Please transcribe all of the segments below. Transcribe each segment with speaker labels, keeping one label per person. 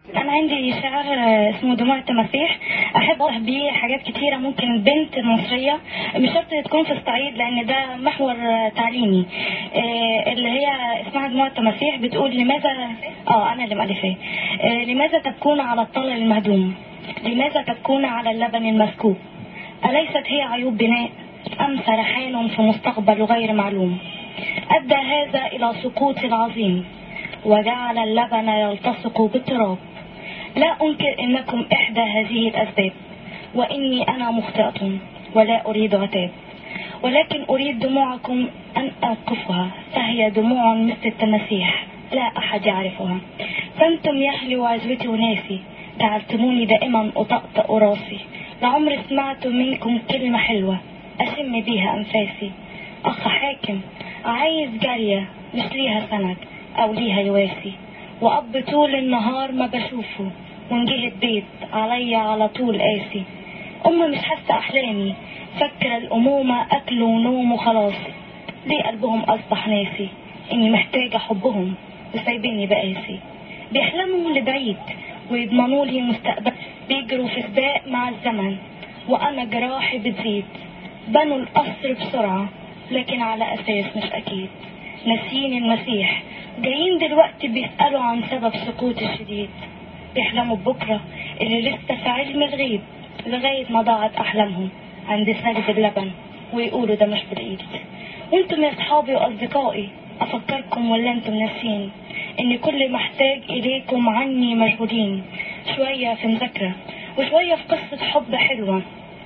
Speaker 1: أنا عندي شعر اسمه دموع التماسيح أحب أوضح بيه حاجات كتيرة ممكن البنت المصرية مش شرط تكون في الصعيد لأن ده محور تعليمي آه، اللي هي اسمها دموع التماسيح بتقول لماذا اه أنا اللي مؤلفاه آه، لماذا تبكون على الطلل المهدوم لماذا تبكون على اللبن المسكوب أليست هي عيوب بناء أم سرحان في مستقبل غير معلوم أدى هذا إلى سقوط العظيم وجعل اللبن يلتصق بالتراب لا أنكر أنكم إحدى هذه الأسباب وإني أنا مخطئة ولا أريد عتاب ولكن أريد دموعكم أن أوقفها فهي دموع مثل التماسيح لا أحد يعرفها فأنتم يا أهلي وعزوتي وناسي جعلتموني دائما أطأطأ راسي لعمري سمعت منكم كلمة حلوة أشم بيها أنفاسي أخ حاكم عايز جارية مش ليها سند أو ليها يواسي وأب طول النهار ما بشوفه وإن جه البيت عليا على طول قاسي أم مش حاسة أحلامي فاكرة الأمومة أكل ونوم وخلاص ليه قلبهم أصبح ناسي إني محتاجة حبهم وسايبيني بقاسي بيحلموا لبعيد ويضمنوا لي مستقبل بيجروا في سباق مع الزمن وأنا جراحي بتزيد بنوا القصر بسرعة لكن على أساس مش أكيد ناسيين المسيح جايين دلوقتي بيسألوا عن سبب سقوط الشديد بيحلموا ببكرة اللي لسه في علم الغيب لغاية ما ضاعت أحلامهم عند سرد اللبن ويقولوا ده مش بالإيد وانتم يا أصحابي وأصدقائي أفكركم ولا انتم ناسين إن كل محتاج إليكم عني مشغولين شوية في مذاكرة وشوية في قصة حب حلوة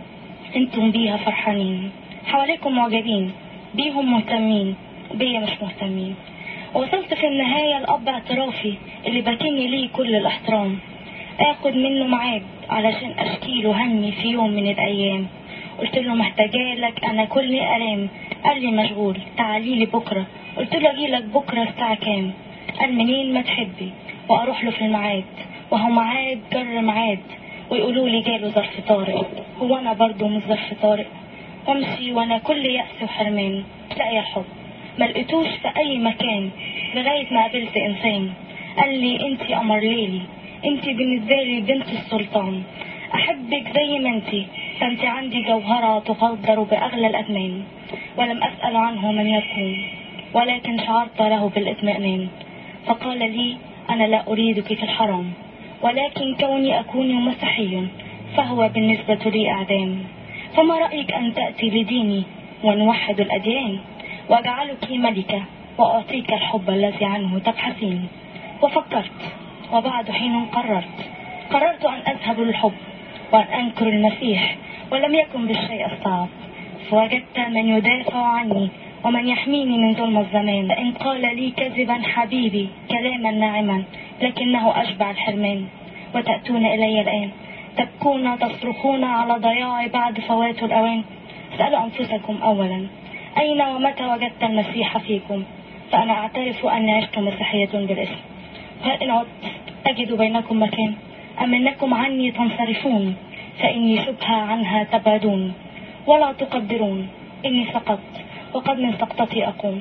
Speaker 1: انتم بيها فرحانين حواليكم معجبين بيهم مهتمين بيا مش مهتمين وصلت في النهاية لأب اعترافي اللي باكني ليه كل الاحترام اخد منه ميعاد علشان اشكي له همي في يوم من الايام قلت له محتاجة لك انا كل الام قال لي مشغول تعالي لي بكرة قلت له اجي لك بكرة الساعة كام قال منين ما تحبي واروح له في الميعاد وهو ميعاد جر ميعاد ويقولوا لي جاله ظرف طارئ هو انا برضه مش ظرف طارئ وامشي وانا كل يأس وحرمان لا يا حب ما لقيتوش في اي مكان لغاية ما قابلت انسان قال لي انتي قمر ليلي انتي بالنسبة لي بنت السلطان احبك زي ما انتي فانت عندي جوهرة تقدر باغلى الاثمان ولم اسأل عنه من يكون ولكن شعرت له بالاطمئنان فقال لي انا لا اريدك في الحرام ولكن كوني اكون مسيحي فهو بالنسبة لي اعدام فما رأيك ان تأتي لديني ونوحد الاديان واجعلك ملكة واعطيك الحب الذي عنه تبحثين وفكرت وبعد حين قررت قررت أن أذهب للحب وأن أنكر المسيح ولم يكن بالشيء الصعب فوجدت من يدافع عني ومن يحميني من ظلم الزمان إن قال لي كذبا حبيبي كلاما ناعما لكنه أشبع الحرمان وتأتون إلي الآن تبكون تصرخون على ضياعي بعد فوات الأوان اسألوا أنفسكم أولا أين ومتى وجدت المسيح فيكم فأنا أعترف أني عشت مسيحية بالاسم هل إن عدت أجد بينكم مكان أم أنكم عني تنصرفون فإني شبهة عنها تبعدون ولا تقدرون إني سقطت وقد من سقطتي أقوم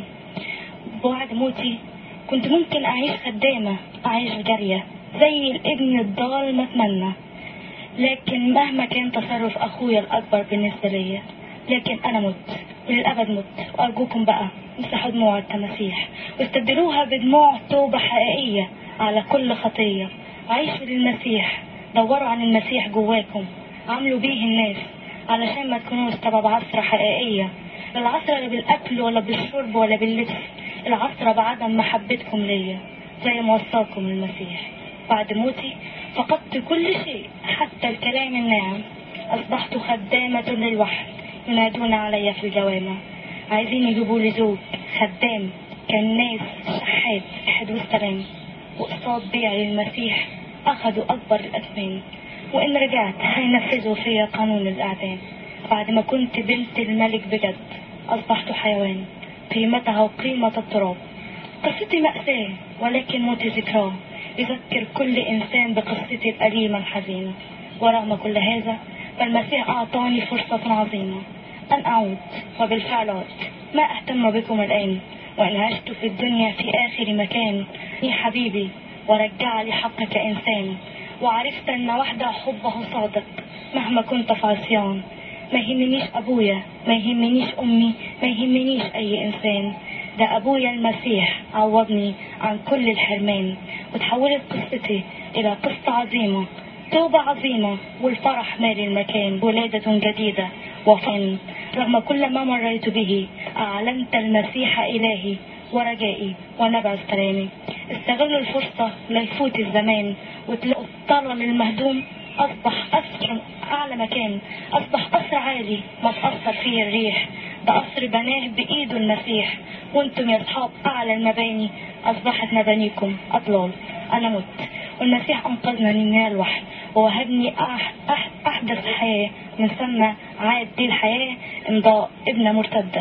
Speaker 1: بعد موتي كنت ممكن أعيش خدامة أعيش جارية زي الابن الضال ما أتمنى لكن مهما كان تصرف أخويا الأكبر بالنسبة لي لكن أنا مت وللأبد مت وأرجوكم بقى امسحوا دموع التماسيح واستبدلوها بدموع توبة حقيقية على كل خطية عيشوا للمسيح دوروا عن المسيح جواكم عاملوا بيه الناس علشان ما تكونوش سبب عصرة حقيقية العصرة لا بالأكل ولا بالشرب ولا باللبس العصرة بعدم محبتكم ليا زي ما وصاكم المسيح بعد موتي فقدت كل شيء حتى الكلام الناعم أصبحت خدامة للوحي ينادون علي في الجوامع عايزين يجيبوا لي زوج خدام كناس شحات أحد والسلام وقصاد بيعي للمسيح أخذوا أكبر الأثمان وإن رجعت هينفذوا فيا قانون الإعدام بعد ما كنت بنت الملك بجد أصبحت حيوان قيمتها وقيمة التراب قصتي مأساة ولكن موتي ذكراه يذكر كل إنسان بقصتي الأليمة الحزينة ورغم كل هذا فالمسيح أعطاني فرصة عظيمة أن أعود وبالفعل عدت ما أهتم بكم الآن وإن عشت في الدنيا في آخر مكان يا حبيبي ورجع لي حق كإنسان وعرفت أن وحده حبه صادق مهما كنت في عصيان ما يهمنيش أبويا ما يهمنيش أمي ما يهمنيش أي إنسان ده أبويا المسيح عوضني عن كل الحرمان وتحولت قصتي إلى قصة عظيمة توبة عظيمة والفرح مالي المكان ولادة جديدة وفن رغم كل ما مريت به أعلنت المسيح إلهي ورجائي ونبع سلامي استغلوا الفرصة ليفوت الزمان وتلاقوا الطلل المهدوم أصبح قصر أعلى مكان أصبح قصر عالي ما تأثر فيه الريح ده قصر بناه بإيده المسيح وانتم يا أصحاب أعلى المباني أصبحت مبانيكم أطلال أنا مت والمسيح أنقذنا من الوحي ووهبني أح أح أحدث حياة من ثم عاد دي الحياة امضاء ابنة مرتدة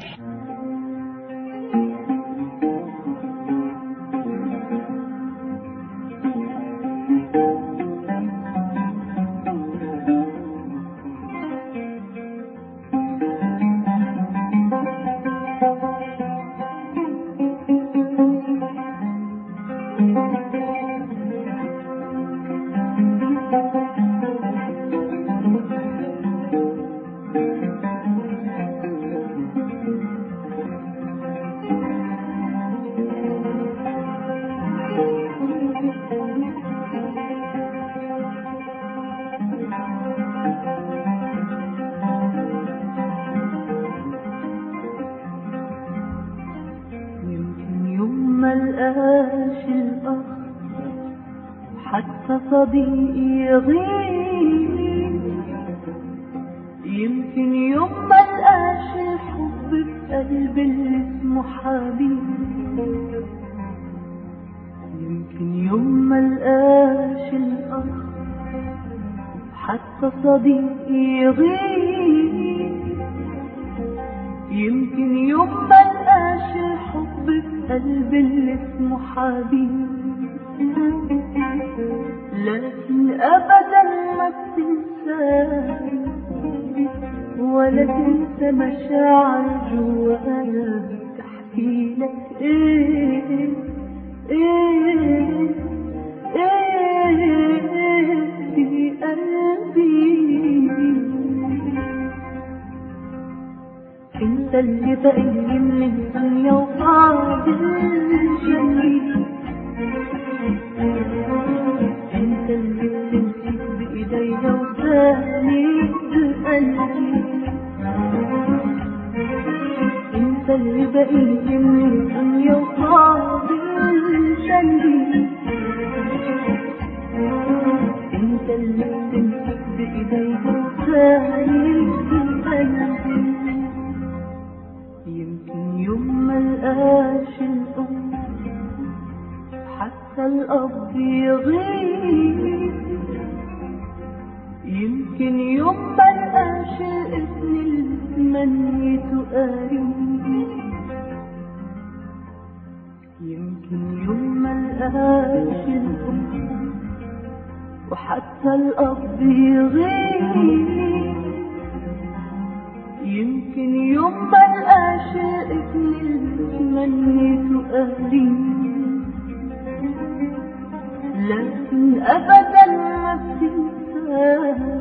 Speaker 2: يمكن يوم ما القاش الأخ حتى صديقي يغيب يمكن يوم ما القاش الحب في قلب اللي اسمه حبيب يمكن يوم ما القاش الأخ حتى صديقي يغيب يمكن يوم ما لقاش الحب في قلب اللي اسمه حبيب لكن ابدا ما بتنساه ولا تنسى مشاعر جوايا تحكي لك ايه ايه ايه في قلبي انت اللي باقي من الدنيا وفاضل جنبي انت اللي بتمسك بايديا وساند قلبي انت اللي باقي من الدنيا وفاضل جنبي انت اللي بتمسك بايديا وساند قلبي يمكن يوم ما لقاش الأم حتى الأب يغيب يمكن يوم ما لقاش الابن اللي تمنيته قريب يمكن يوم ما لقاش الأم وحتى الأب يغيب يمكن يوم ما لقاش الابن اللي تمنيته قريب لكن ابدا ما بتنساه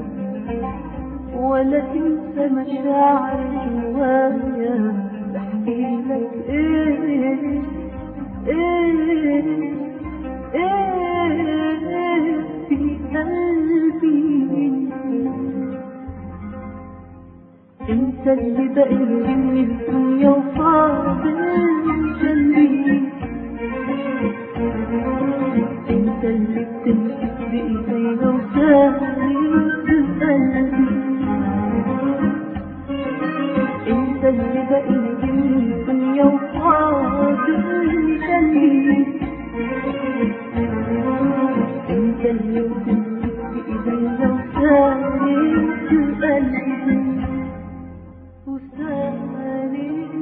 Speaker 2: ولا تنسى مشاعر جوايا بحكي لك ايه ايه ايه في قلبي انت اللي باقي من الدنيا وفاضل جنبي انت اللي بتمسك بايدينا وساند قلبي انت اللي باقي من الدنيا وفاضل جنبي انت اللي بتمسك بايدينا وساند قلبي وساند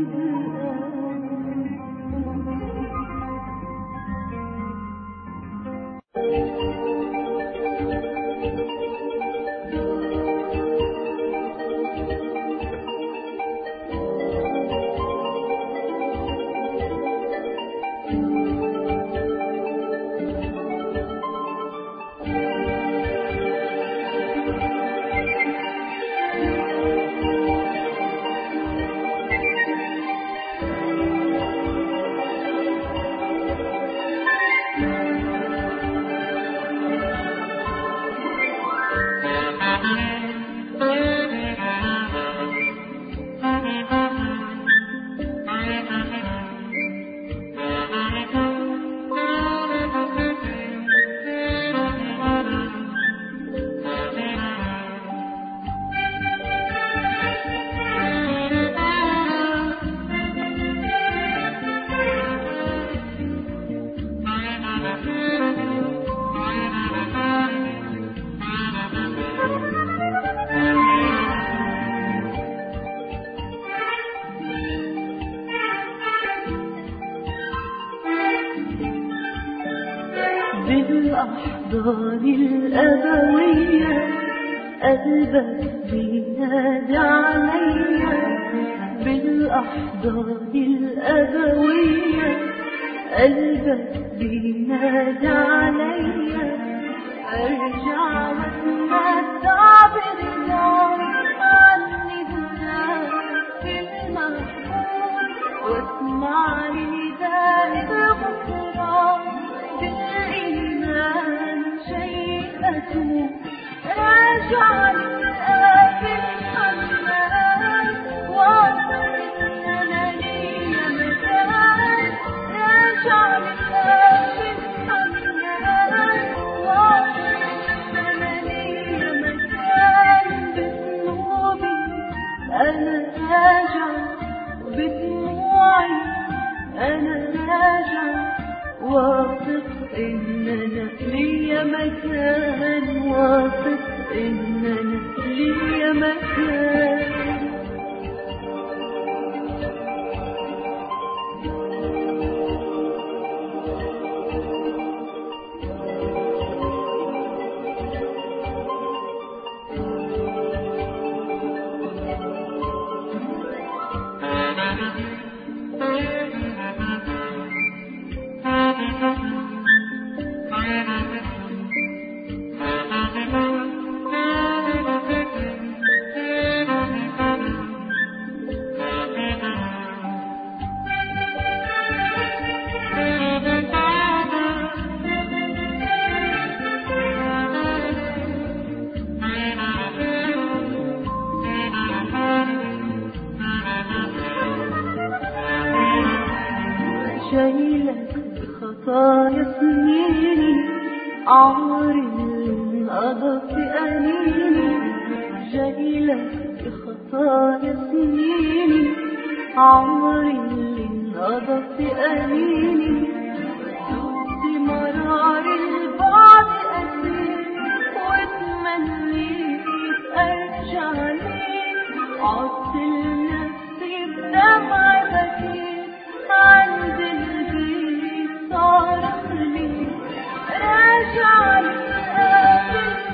Speaker 2: قلبي بالأحضان الأبوية قلبك بينادي عليا بالأحضان الأبوية قلبك بينادي عليا أرجع وأتمتع برضاك عني هناك المحبوب واسمع نداء الغفران بالإيمان شيء أتوب راجع للآب الحنان واثق إن أنا ليا مكان راجع للآب الحنان واثق إن أنا ليا مكان بذنوبي أنا راجع بدموعي أنا راجع واثق إن أنا ليا مكان واثق إن أنا ليا مكان شايلك بخطايا سنيني عمري انقضى في أنيني جايلك بخطايا سنيني عمري اللي انقضى في أنيني ذقت مرار البعد أسير وتمنيت أرجع ليك عدت لنفسي بدمع بكيت عند البيت صارخ لي راجع للآب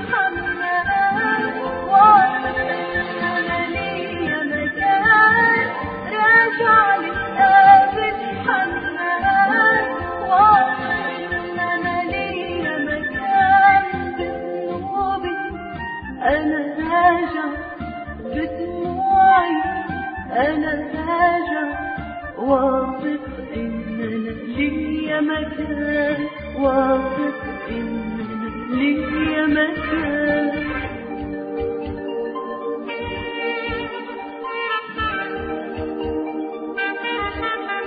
Speaker 2: الحنان واثق إن أنا ليا مكان راجع للآب الحنان واثق إن أنا ليا مكان بذنوبي أنا راجع بدموعي أنا راجع واثق إن أنا ليا مكان واثق إن أنا ليا مكان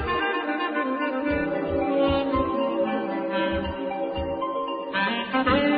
Speaker 3: Thank you.